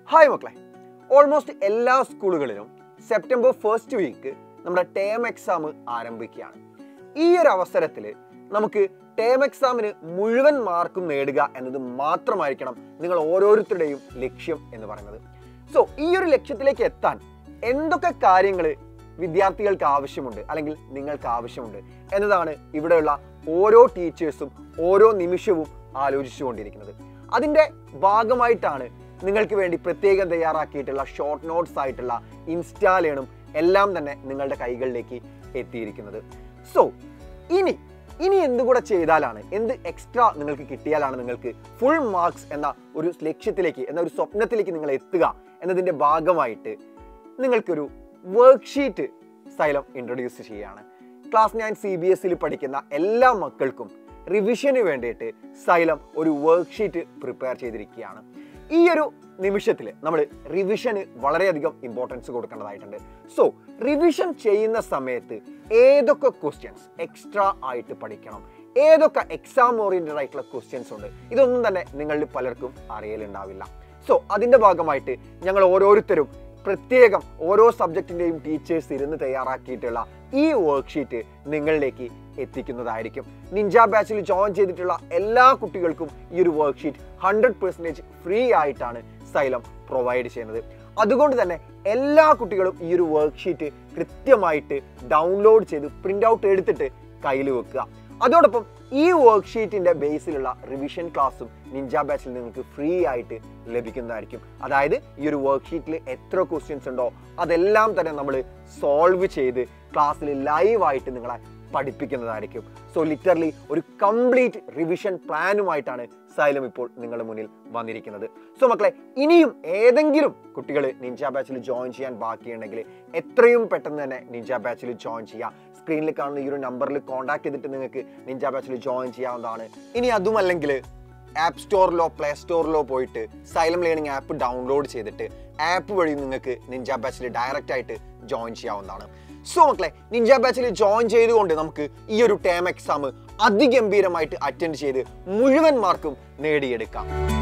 hi മക്കളെ almost എല്ലാ സ്കൂളുകളിലും സെപ്റ്റംബർ ഫസ്റ്റ് വീക്ക് നമ്മുടെ ടേം എക്സാം ആരംഭിക്കുകയാണ് ഈ ഒരു അവസരത്തിൽ നമുക്ക് ടേം എക്സാമിന് മുഴുവൻ മാർക്കും നേടുക എന്നത് മാത്രമായിരിക്കണം നിങ്ങൾ ഓരോരുത്തരുടെയും ലക്ഷ്യം എന്ന് പറയുന്നത് സോ ഈ ഒരു ലക്ഷ്യത്തിലേക്ക് എത്താൻ എന്തൊക്കെ കാര്യങ്ങൾ വിദ്യാർത്ഥികൾക്ക് ആവശ്യമുണ്ട് അല്ലെങ്കിൽ നിങ്ങൾക്ക് ആവശ്യമുണ്ട് എന്നതാണ് ഇവിടെയുള്ള ഓരോ ടീച്ചേഴ്സും ഓരോ നിമിഷവും ആലോചിച്ചുകൊണ്ടിരിക്കുന്നത് അതിൻ്റെ ഭാഗമായിട്ടാണ് നിങ്ങൾക്ക് വേണ്ടി പ്രത്യേകം തയ്യാറാക്കിയിട്ടുള്ള ഷോർട്ട് നോട്ട്സ് ആയിട്ടുള്ള ഇൻസ്റ്റാലേണും എല്ലാം തന്നെ നിങ്ങളുടെ കൈകളിലേക്ക് എത്തിയിരിക്കുന്നത് സോ ഇനി ഇനി എന്തുകൂടെ ചെയ്താലാണ് എന്ത് എക്സ്ട്രാ നിങ്ങൾക്ക് കിട്ടിയാലാണ് നിങ്ങൾക്ക് ഫുൾ മാർക്സ് എന്ന ഒരു ലക്ഷ്യത്തിലേക്ക് എന്ന ഒരു സ്വപ്നത്തിലേക്ക് നിങ്ങൾ എത്തുക എന്നതിൻ്റെ ഭാഗമായിട്ട് നിങ്ങൾക്കൊരു വർക്ക്ഷീറ്റ് സൈലം ഇൻട്രൊഡ്യൂസ് ചെയ്യുകയാണ് ക്ലാസ് നയൻ സി ബി എസിൽ പഠിക്കുന്ന എല്ലാ മക്കൾക്കും റിവിഷന് വേണ്ടിയിട്ട് സൈലം ഒരു വർക്ക്ഷീറ്റ് പ്രിപ്പയർ ചെയ്തിരിക്കുകയാണ് ഈ ഒരു നിമിഷത്തിൽ നമ്മൾ റിവിഷന് വളരെയധികം ഇമ്പോർട്ടൻസ് കൊടുക്കേണ്ടതായിട്ടുണ്ട് സോ റിവിഷൻ ചെയ്യുന്ന സമയത്ത് ഏതൊക്കെ ക്വസ്റ്റ്യൻസ് എക്സ്ട്രാ ആയിട്ട് പഠിക്കണം ഏതൊക്കെ എക്സാം ഓറിയന്റഡ് ആയിട്ടുള്ള ക്വസ്റ്റ്യൻസ് ഉണ്ട് ഇതൊന്നും തന്നെ നിങ്ങളിൽ പലർക്കും അറിയലുണ്ടാവില്ല സോ അതിൻ്റെ ഭാഗമായിട്ട് ഞങ്ങൾ ഓരോരുത്തരും പ്രത്യേകം ഓരോ സബ്ജക്റ്റിൻ്റെയും ടീച്ചേഴ്സ് ഇരുന്ന് തയ്യാറാക്കിയിട്ടുള്ള ഈ വർക്ക്ഷീറ്റ് നിങ്ങളിലേക്ക് എത്തിക്കുന്നതായിരിക്കും നിഞ്ച ബാച്ചിൽ ജോയിൻ ചെയ്തിട്ടുള്ള എല്ലാ കുട്ടികൾക്കും ഈ ഒരു വർക്ക്ഷീറ്റ് ഹൺഡ്രഡ് പെർസെൻറ്റേജ് ഫ്രീ ആയിട്ടാണ് സൈലം പ്രൊവൈഡ് ചെയ്യുന്നത് അതുകൊണ്ട് തന്നെ എല്ലാ കുട്ടികളും ഈ ഒരു വർക്ക്ഷീറ്റ് കൃത്യമായിട്ട് ഡൗൺലോഡ് ചെയ്ത് പ്രിൻ്റ് ഔട്ട് എടുത്തിട്ട് കയ്യിൽ വെക്കുക അതോടൊപ്പം ഈ വർക്ക്ഷീറ്റിന്റെ ബേസിലുള്ള റിവിഷൻ ക്ലാസ്സും നിഞ്ച ബാച്ചിൽ നിങ്ങൾക്ക് ഫ്രീ ആയിട്ട് ലഭിക്കുന്നതായിരിക്കും അതായത് ഈ ഒരു വർക്ക്ഷീറ്റിൽ എത്ര ക്വസ്റ്റ്യൻസ് ഉണ്ടോ അതെല്ലാം തന്നെ നമ്മൾ സോൾവ് ചെയ്ത് ക്ലാസ്സിൽ ലൈവായിട്ട് നിങ്ങളെ പഠിപ്പിക്കുന്നതായിരിക്കും സോ ലിറ്ററലി ഒരു കംപ്ലീറ്റ് റിവിഷൻ പ്ലാനുമായിട്ടാണ് സൈലം ഇപ്പോൾ നിങ്ങളുടെ മുന്നിൽ വന്നിരിക്കുന്നത് സോ മക്കളെ ഇനിയും ഏതെങ്കിലും കുട്ടികൾ നിഞ്ച ബാച്ചിൽ ജോയിൻ ചെയ്യാൻ ബാക്കിയുണ്ടെങ്കിൽ എത്രയും പെട്ടെന്ന് തന്നെ നിഞ്ച ബാച്ചിൽ ജോയിൻ ചെയ്യാം സ്ക്രീനിൽ കാണുന്ന ഈ ഒരു നമ്പറിൽ കോൺടാക്ട് ചെയ്തിട്ട് നിങ്ങൾക്ക് നിഞ്ച ബാച്ചിൽ ജോയിൻ ചെയ്യാവുന്നതാണ് ഇനി അതുമല്ലെങ്കിൽ ആപ്പ് സ്റ്റോറിലോ പ്ലേ സ്റ്റോറിലോ പോയിട്ട് സൈലം ലേണിംഗ് ആപ്പ് ഡൗൺലോഡ് ചെയ്തിട്ട് ആപ്പ് വഴി നിങ്ങൾക്ക് നിഞ്ച ബാച്ചിൽ ഡയറക്റ്റ് ആയിട്ട് ജോയിൻ ചെയ്യാവുന്നതാണ് സോ മക്കളെ നിഞ്ച ബാച്ചിൽ ജോയിൻ ചെയ്തുകൊണ്ട് നമുക്ക് ഈ ഒരു ടേം എക്സാം അതിഗംഭീരമായിട്ട് അറ്റൻഡ് ചെയ്ത് മുഴുവൻ മാർക്കും നേടിയെടുക്കാം